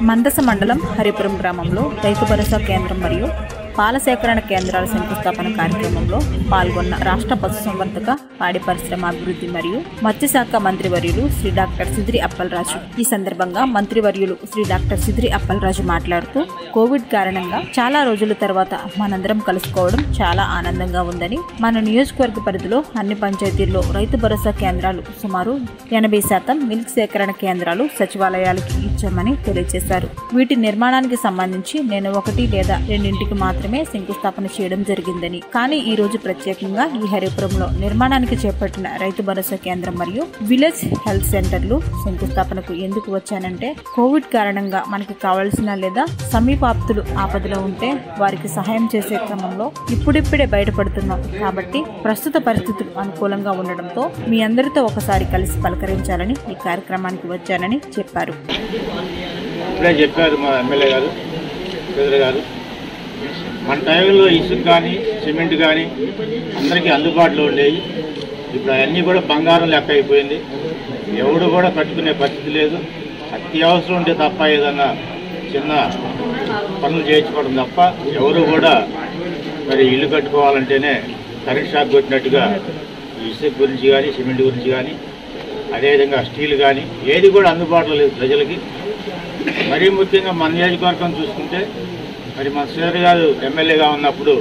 మందస మండలం హరిపురం గ్రామంలో రైతు భరోసా కేంద్రం మరియు పాల సేకరణ కేంద్రాల శంకుస్థాపన కార్యక్రమంలో పాల్గొన్న రాష్ట్ర పశుసంవర్ధక పాడి పరిశ్రమ అభివృద్ధి మరియు మత్స్యశాఖ మంత్రివర్యులు శ్రీ డాక్టర్ సిద్రి అప్పలరాజు ఈ సందర్భంగా మంత్రివర్యులు శ్రీ డాక్టర్ సిద్రి అప్పలరాజు మాట్లాడుతూ కోవిడ్ కారణంగా చాలా రోజుల తర్వాత మనందరం కలుసుకోవడం చాలా ఆనందంగా ఉందని మన నియోజకవర్గ పరిధిలో అన్ని పంచాయతీల్లో రైతు భరోసా కేంద్రాలు సుమారు ఎనభై శాతం మిల్క్ సేకరణ కేంద్రాలు సచివాలయాలకి ఇచ్చామని తెలియజేశారు వీటి నిర్మాణానికి సంబంధించి నేను ఒకటి లేదా రెండింటికి మాత్రమే శంకుస్థాపన చేయడం జరిగిందని కానీ ఈ రోజు ప్రత్యేకంగా ఈ హరిపురంలో నిర్మాణానికి చేపట్టిన రైతు భరోసా కేంద్రం మరియు విలేజ్ హెల్త్ సెంటర్లు శంకుస్థాపనకు ఎందుకు వచ్చానంటే కోవిడ్ కారణంగా మనకి కావాల్సిన లేదా సమీపాప్తులు ఆపదలో ఉంటే వారికి సహాయం చేసే క్రమంలో ఇప్పుడిప్పుడే బయటపడుతున్నాం కాబట్టి ప్రస్తుత పరిస్థితులు అనుకూలంగా ఉండడంతో మీ అందరితో ఒకసారి కలిసి పలకరించాలని ఈ కార్యక్రమానికి వచ్చానని చెప్పారు ఇప్పుడే చెప్పారు మా ఎమ్మెల్యే గారు చౌదరి గారు మన టైంలో ఇసుక కానీ సిమెంట్ కానీ అందరికీ అందుబాటులో ఉండేవి ఇప్పుడు అవన్నీ కూడా బంగారం లెక్క అయిపోయింది ఎవడు కూడా కట్టుకునే పరిస్థితి లేదు అత్యవసరం ఉంటే తప్ప ఏదన్నా చిన్న పనులు చేయించుకోవడం తప్ప ఎవరు కూడా మరి ఇల్లు కట్టుకోవాలంటేనే కరెంట్ షాక్ కొట్టినట్టుగా ఈ ఇసుక గురించి కానీ సిమెంట్ గురించి కానీ అదేవిధంగా స్టీల్ కానీ ఏది కూడా అందుబాటులో లేదు ప్రజలకి మరీ ముఖ్యంగా మన నియోజకవర్గం చూసుకుంటే మరి మన శ్రీధర్ గారు ఎమ్మెల్యేగా ఉన్నప్పుడు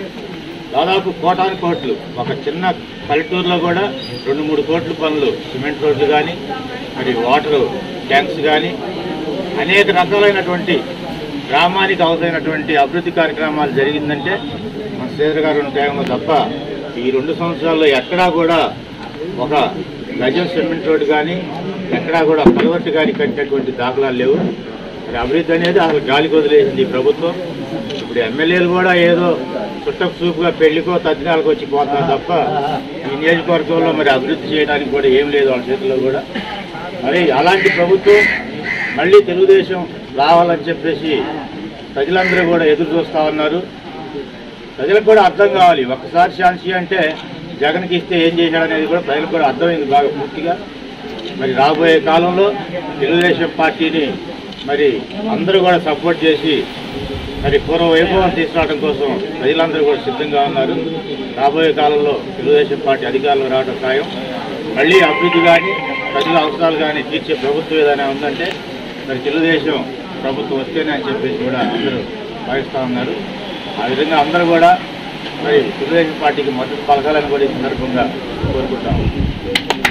దాదాపు కోటాను కోట్లు ఒక చిన్న పల్లెటూరులో కూడా రెండు మూడు కోట్ల పనులు సిమెంట్ రోడ్లు కానీ మరి వాటర్ ట్యాంక్స్ కానీ అనేక రకాలైనటువంటి గ్రామానికి అవసరమైనటువంటి అభివృద్ధి కార్యక్రమాలు జరిగిందంటే మన శ్రీధర్ గారు ఉన్న టైంలో తప్ప ఈ రెండు సంవత్సరాల్లో ఎక్కడా కూడా ఒక గజం సిమెంట్ రోడ్డు కానీ ఎక్కడా కూడా కలవట్టు కానీ కట్టినటువంటి దాఖలాలు లేవు మరి అభివృద్ధి అనేది అసలు గాలికి వదిలేసింది ఈ ప్రభుత్వం ఇప్పుడు ఎమ్మెల్యేలు కూడా ఏదో చుట్టపు చూపుగా పెళ్లికో తద్దినాలకు వచ్చి పోతున్నారు తప్ప ఈ నియోజకవర్గంలో మరి అభివృద్ధి చేయడానికి కూడా ఏం లేదు వాళ్ళ చేతిలో కూడా మరి అలాంటి ప్రభుత్వం మళ్ళీ తెలుగుదేశం రావాలని చెప్పేసి ప్రజలందరూ కూడా ఎదురు చూస్తూ ఉన్నారు ప్రజలకు కూడా అర్థం కావాలి ఒక్కసారి ఛాన్సీ అంటే జగన్కి ఇస్తే ఏం చేశాడనేది కూడా ప్రజలకు కూడా అర్థమైంది బాగా పూర్తిగా మరి రాబోయే కాలంలో తెలుగుదేశం పార్టీని మరి అందరూ కూడా సపోర్ట్ చేసి మరి పూర్వ వైభవం తీసుకురావడం కోసం ప్రజలందరూ కూడా సిద్ధంగా ఉన్నారు రాబోయే కాలంలో తెలుగుదేశం పార్టీ అధికారంలో రావడం ఖాయం మళ్ళీ అభివృద్ధి కానీ ప్రజల అవసరాలు కానీ తీర్చే ప్రభుత్వం ఏదైనా ఉందంటే మరి తెలుగుదేశం ప్రభుత్వం వస్తేనే అని చెప్పేసి కూడా అందరూ భావిస్తూ ఉన్నారు ఆ విధంగా అందరూ కూడా మరి తెలుగుదేశం పార్టీకి మద్దతు పలకాలని కూడా ఈ సందర్భంగా కోరుకుంటాము